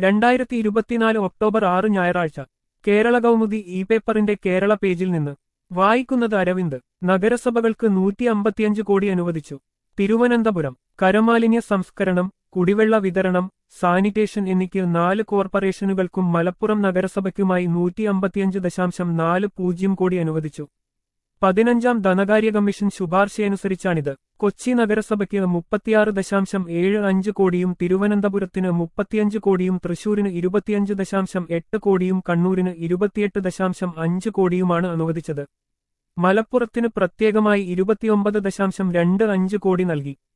രണ്ടായിരത്തി ഇരുപത്തിനാല് ഒക്ടോബർ ആറ് ഞായറാഴ്ച കേരള കൗമുദി ഇ പേപ്പറിന്റെ കേരള പേജിൽ നിന്ന് വായിക്കുന്നത് അരവിന്ദ് നഗരസഭകൾക്ക് നൂറ്റി അമ്പത്തിയഞ്ച് കോടി അനുവദിച്ചു തിരുവനന്തപുരം കരമാലിന്യ സംസ്കരണം കുടിവെള്ള വിതരണം സാനിറ്റേഷൻ എന്നിക്ക് നാല് കോർപ്പറേഷനുകൾക്കും മലപ്പുറം നഗരസഭയ്ക്കുമായി നൂറ്റി അമ്പത്തിയഞ്ച് ദശാംശം നാല് പൂജ്യം കോടി അനുവദിച്ചു പതിനഞ്ചാം ധനകാര്യ കമ്മീഷൻ ശുപാർശയനുസരിച്ചാണിത് കൊച്ചി നഗരസഭയ്ക്ക് മുപ്പത്തിയാറ് ദശാംശം ഏഴ് അഞ്ച് കോടിയും തിരുവനന്തപുരത്തിന് മുപ്പത്തിയഞ്ച് കോടിയും തൃശൂരിന് ഇരുപത്തിയഞ്ച് ദശാംശം എട്ട് കോടിയും കണ്ണൂരിന് ഇരുപത്തിയെട്ട് ദശാംശം അഞ്ച് കോടിയുമാണ് അനുവദിച്ചത് മലപ്പുറത്തിന് പ്രത്യേകമായി ഇരുപത്തിയൊമ്പത് ദശാംശം രണ്ട് അഞ്ച് കോടി നൽകി